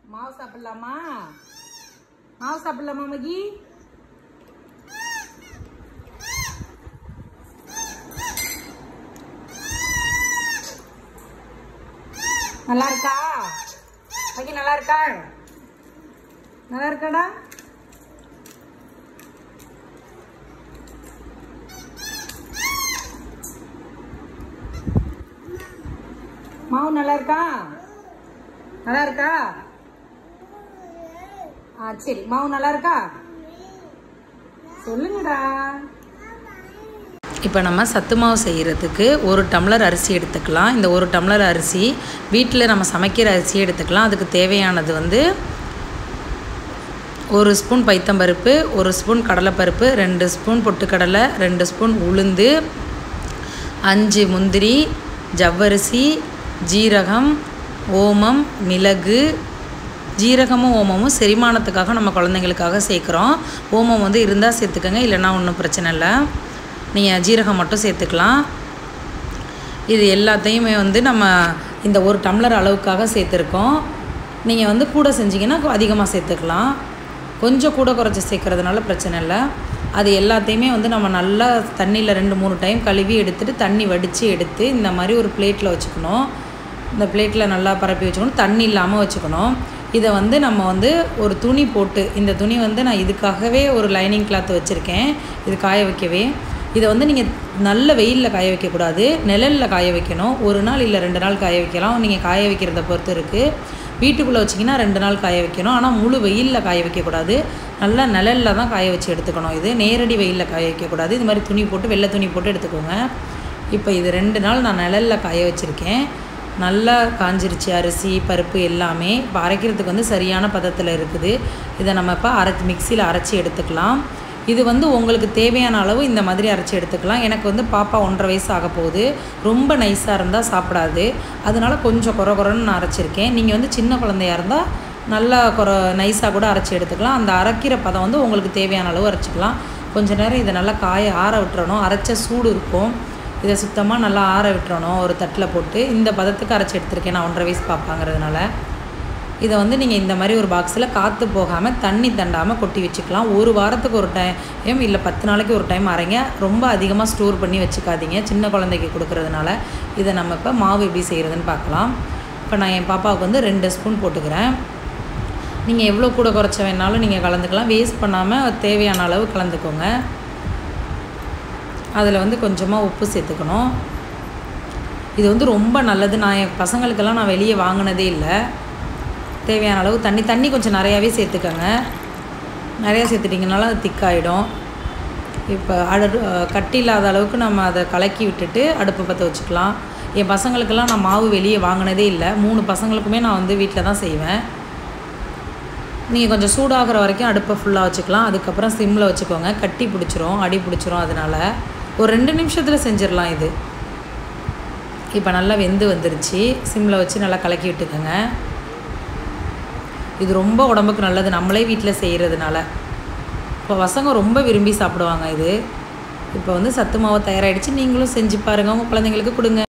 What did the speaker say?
மாவு சாப்பிடலாமா மாவு சாப்பிடலாமா மகி நல்லா இருக்கா மகி நல்லா இருக்கா நல்லா இருக்காடா மாவு நல்லா இருக்கா நல்லா இருக்கா ஆ சரி மாவு நல்லா இருக்கா சொல்லுங்கடா இப்போ நம்ம சத்து மாவு செய்கிறதுக்கு ஒரு டம்ளர் அரிசி எடுத்துக்கலாம் இந்த ஒரு டம்ளர் அரிசி வீட்டில் நம்ம சமைக்கிற அரிசி எடுத்துக்கலாம் அதுக்கு தேவையானது வந்து ஒரு ஸ்பூன் பைத்தம்பருப்பு ஒரு ஸ்பூன் கடலைப்பருப்பு ரெண்டு ஸ்பூன் பொட்டுக்கடலை ரெண்டு ஸ்பூன் உளுந்து அஞ்சு முந்திரி ஜவ்வரிசி ஜீரகம் ஓமம் மிளகு ஜீரகமும் ஓமமும் செரிமானத்துக்காக நம்ம குழந்தைங்களுக்காக சேர்க்குறோம் ஓமம் வந்து இருந்தால் சேர்த்துக்கோங்க இல்லைன்னா ஒன்றும் பிரச்சனை இல்லை நீங்கள் ஜீரகம் மட்டும் சேர்த்துக்கலாம் இது எல்லாத்தையுமே வந்து நம்ம இந்த ஒரு டம்ளர் அளவுக்காக சேர்த்துருக்கோம் நீங்கள் வந்து கூட செஞ்சீங்கன்னா அதிகமாக சேர்த்துக்கலாம் கொஞ்சம் கூட குறைச்சி சேர்க்குறதுனால பிரச்சனை இல்லை அது எல்லாத்தையுமே வந்து நம்ம நல்லா தண்ணியில் ரெண்டு மூணு டைம் கழுவி எடுத்துகிட்டு தண்ணி வடித்து எடுத்து இந்த மாதிரி ஒரு பிளேட்டில் வச்சுக்கணும் இந்த பிளேட்டில் நல்லா பரப்பி வச்சுக்கணும் தண்ணி இல்லாமல் வச்சுக்கணும் இதை வந்து நம்ம வந்து ஒரு துணி போட்டு இந்த துணி வந்து நான் இதுக்காகவே ஒரு லைனிங் கிளாத் வச்சுருக்கேன் இது காய வைக்கவே இதை வந்து நீங்கள் நல்ல வெயிலில் காய வைக்கக்கூடாது நிழலில் காய வைக்கணும் ஒரு நாள் இல்லை ரெண்டு நாள் காய வைக்கலாம் நீங்கள் காய வைக்கிறத பொறுத்து இருக்குது வீட்டுக்குள்ளே வச்சிங்கன்னா ரெண்டு நாள் காய வைக்கணும் ஆனால் முழு வெயிலில் காய வைக்கக்கூடாது நல்லா நிழலில் தான் காய வச்சு எடுத்துக்கணும் இது நேரடி வெயிலில் காய வைக்கக்கூடாது இது மாதிரி துணி போட்டு வெள்ளை துணி போட்டு எடுத்துக்கோங்க இப்போ இது ரெண்டு நாள் நான் நிழலில் காய வச்சுருக்கேன் நல்லா காஞ்சிருச்சு அரிசி பருப்பு எல்லாமே இப்போ அரைக்கிறதுக்கு வந்து சரியான பதத்தில் இருக்குது இதை நம்ம இப்போ அரைச்சி மிக்சியில் அரைச்சி எடுத்துக்கலாம் இது வந்து உங்களுக்கு தேவையான அளவு இந்த மாதிரி அரைச்சி எடுத்துக்கலாம் எனக்கு வந்து பாப்பா ஒன்றரை வயசு ஆக போகுது ரொம்ப நைஸாக இருந்தால் சாப்பிடாது அதனால கொஞ்சம் குறை குறைன்னு நான் அரைச்சிருக்கேன் நீங்கள் வந்து சின்ன குழந்தையா இருந்தால் நல்லா குறை நைஸாக கூட அரைச்சி எடுத்துக்கலாம் அந்த அரைக்கிற பதம் வந்து உங்களுக்கு தேவையான அளவு அரைச்சிக்கலாம் கொஞ்ச நேரம் இதை நல்லா காய ஆற விட்டுறணும் அரைச்ச சூடு இருக்கும் இதை சுத்தமாக நல்லா ஆற விட்டுறணும் ஒரு தட்டில் போட்டு இந்த பதத்துக்கு அரைச்சி எடுத்திருக்கேன் நான் ஒன்றரை வயசு பாப்பாங்கிறதுனால இதை வந்து நீங்கள் இந்த மாதிரி ஒரு பாக்ஸில் காற்று போகாமல் தண்ணி தண்டாமல் கொட்டி வச்சுக்கலாம் ஒரு வாரத்துக்கு ஒரு டைம் இல்லை பத்து நாளைக்கு ஒரு டைம் அரைங்க ரொம்ப அதிகமாக ஸ்டோர் பண்ணி வச்சுக்காதீங்க சின்ன குழந்தைக்கு கொடுக்கறதுனால இதை நம்ம இப்போ மாவு எப்படி செய்கிறதுன்னு பார்க்கலாம் இப்போ நான் என் பாப்பாவுக்கு வந்து ரெண்டு ஸ்பூன் போட்டுக்கிறேன் நீங்கள் எவ்வளோ கூட குறைச்ச வேணாலும் நீங்கள் கலந்துக்கலாம் வேஸ்ட் பண்ணாமல் தேவையான அளவு கலந்துக்கோங்க அதில் வந்து கொஞ்சமாக உப்பு சேர்த்துக்கணும் இது வந்து ரொம்ப நல்லது நான் என் பசங்களுக்கெல்லாம் நான் வெளியே வாங்கினதே இல்லை தேவையான அளவு தண்ணி தண்ணி கொஞ்சம் நிறையாவே சேர்த்துக்கோங்க நிறையா சேர்த்துட்டிங்கனால அது திக்காயிடும் இப்போ அடு கட்டி இல்லாத அளவுக்கு நம்ம அதை கலக்கி விட்டுட்டு அடுப்பு பற்ற வச்சுக்கலாம் என் பசங்களுக்கெல்லாம் நான் மாவு வெளியே வாங்கினதே இல்லை மூணு பசங்களுக்குமே நான் வந்து வீட்டில் தான் செய்வேன் நீங்கள் கொஞ்சம் சூடாகிற வரைக்கும் அடுப்பை ஃபுல்லாக வச்சுக்கலாம் அதுக்கப்புறம் சிம்மில் வச்சுக்கோங்க கட்டி பிடிச்சிரும் அடி பிடிச்சிரும் அதனால் ஒரு ரெண்டு நிமிஷத்தில் செஞ்சிடலாம் இது இப்போ நல்லா வெந்து வந்துருச்சு சிம்மில் வச்சு நல்லா கலக்கி விட்டுக்கோங்க இது ரொம்ப உடம்புக்கு நல்லது நம்மளே வீட்டில் செய்கிறதுனால இப்போ பசங்க ரொம்ப விரும்பி சாப்பிடுவாங்க இது இப்போ வந்து சத்து மாவு தயாராகிடுச்சு நீங்களும் செஞ்சு பாருங்கள் உங்கள் குழந்தைங்களுக்கு கொடுங்க